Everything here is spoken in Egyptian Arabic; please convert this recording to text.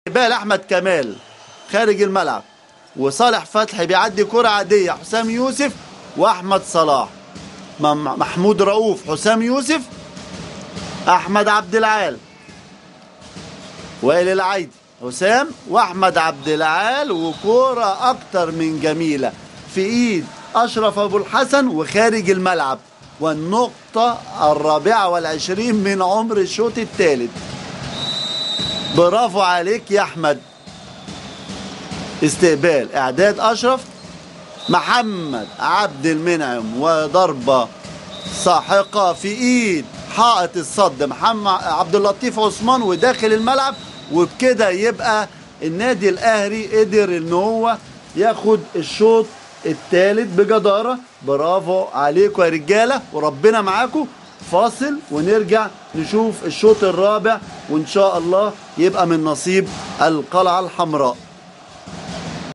بال احمد كمال خارج الملعب وصالح فتحي بيعدي كرة عادية حسام يوسف واحمد صلاح مم- محمود رؤوف حسام يوسف احمد عبد العال وائل العيدي حسام واحمد عبد العال وكوره اكتر من جميله في ايد اشرف ابو الحسن وخارج الملعب والنقطة الرابعة والعشرين من عمر الشوط الثالث برافو عليك يا احمد استقبال اعداد اشرف محمد عبد المنعم وضربة ساحقة في ايد حائط الصد محمد عبد اللطيف عثمان وداخل الملعب وبكده يبقى النادي الاهلي قدر ان هو ياخد الشوط الثالث بجدارة برافو عليكم يا رجالة وربنا معاكم فاصل ونرجع نشوف الشوط الرابع وان شاء الله يبقى من نصيب القلعة الحمراء